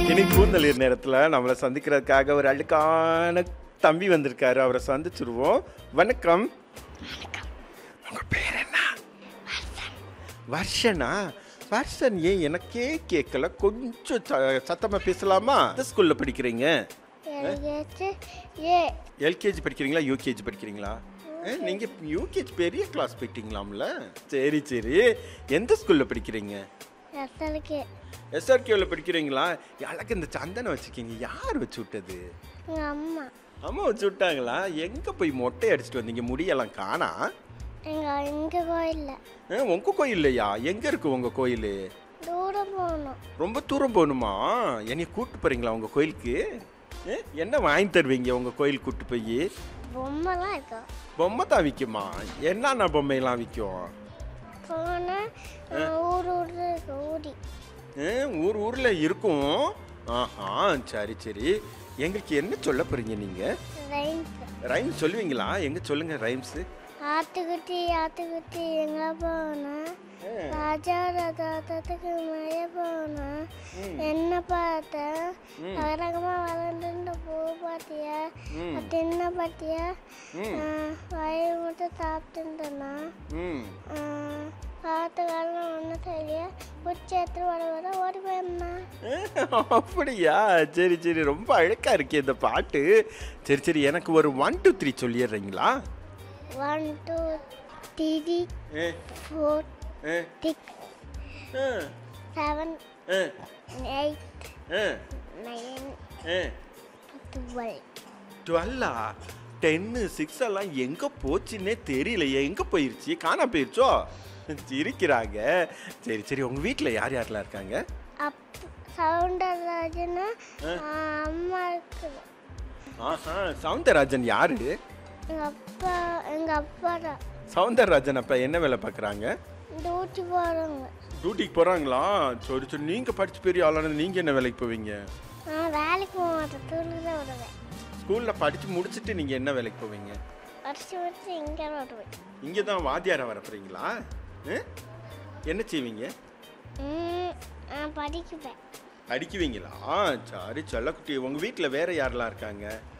இனி கூந்தலிர் நேரத்தில் நம்மளை சந்திக்கிறதுக்காக ஒரு அழுக்கான தம்பி வந்திருக்காரு அவரை சந்திச்சிருவோம் வணக்கம் உங்க பேர் என்ன வர்ஷனா வர்ஷன் ஏன் எனக்கே கேட்கல கொஞ்சம் ச- சத்தமா பேசலாமா எந்த ஸ்கூல்ல படிக்கிறீங்க எனக்கு ஏ எல்கேஜி படிக்கிறீங்களா யூகேஜி படிக்கிறீங்களா ஏ, நீங்க யூகேஜி பெரிய கிளாஸ் போயிட்டீங்களாம்ல சரி சரி எந்த ஸ்கூல்ல படிக்கிறீங்க ரத்தலுக்கு எஸ்ஆர்கேவில் படிக்கிறீங்களா எனக்கு இந்த சந்தனம் வச்சுருக்கீங்க யார் வச்சு விட்டது எங்கள் அம்மா அம்மா வச்சு விட்டாங்களா எங்கே போய் மொட்டை அடிச்சிட்டு வந்தீங்க முடியெல்லாம் காணா எங்கள் எங்கள் கோயிலில் ஆ, உங்க கோயில் இல்லையா எங்கே இருக்கு உங்க கோயில் தூரம் போகணும் ரொம்ப தூரம் போகணுமா என்னைய கூட்டு போறீங்களா உங்க கோயிலுக்கு ஏ, என்ன வாங்கி தருவீங்க உங்க கோயில் கூட்டு போய் பொம்மைலாம் இருக்கும் பொம்மை தான் விற்குமா என்னென்ன பொம்மையெல்லாம் விற்கும் போனால் ஊர் ஊரில் இருக்கு ஊடி ஏ, ஊர் ஊர்ல இருக்கும் ஆஹா சரி சரி எங்களுக்கு என்ன சொல்ல போறீங்க நீங்க ரைன்ஸ் ரைம்ஸ் சொல்லுவீங்களா எங்க சொல்லுங்க ரைம்ஸ் ஆத்துக்குட்டி ஆத்துக்குட்டி எங்கே போனால் ராஜா ரதத்துக்கு மழைய போனால் என்ன பார்த்த அகரகமாக வளர்ந்துட்ட பூ பார்த்தியா தின்ன பார்த்தியா வயிறு மட்டும் சாப்பிட்டுருந்தனா ம் பார்த்த காலம் ஒன்றும் தெரிய உச்சி எடுத்து வர வர ஓடி போயிருந்தா அப்படியா சரி சரி ரொம்ப அழகா இருக்கே இந்த பாட்டு சரி சரி எனக்கு ஒரு ஒன் டூ த்ரீ சொல்லிடுறீங்களா one two three A, four A, six A, seven A, eight A, nine A. Twelve டுவெல்லா டென்னு சிக்ஸ் எல்லாம் எங்க போச்சுன்னே தெரியலையே எங்க போயிருச்சு காணா போயிருச்சோ சிரிக்கிறாங்க சரி சரி உங்க வீட்ல யார் யாரெல்லாம் இருக்காங்க அப் சவுண்டராஜனா அம்மா இருக்குது ஆஹா சவுந்தரராஜன் யாரு எங்கள் அப்பா எங்கள் அப்பா தான் சவுந்தரராஜன் அப்ப என்ன வேலை பார்க்குறாங்க டியூட்டி போகிறவங்க டியூட்டிக்கு போறாங்களா சரி சரி நீங்க படிச்சு பெரிய ஆளானது நீங்க என்ன வேலைக்கு போவீங்க நான் வேலைக்கு போக மாட்டேன் தூரில் தான் விடுவேன் ஸ்கூல்ல படிச்சு முடிச்சிட்டு நீங்க என்ன வேலைக்கு போவீங்க வருஷம் வருஷம் இங்கே விடுவேன் இங்க தான் வாத்தியாரா வர போறீங்களா ஆ? என்ன செய்வீங்க ம், நான் படிக்குவேன் படிக்குவீங்களா சரி செல்லக்குட்டி உங்க வீட்ல வேற யாரெல்லாம் இருக்காங்க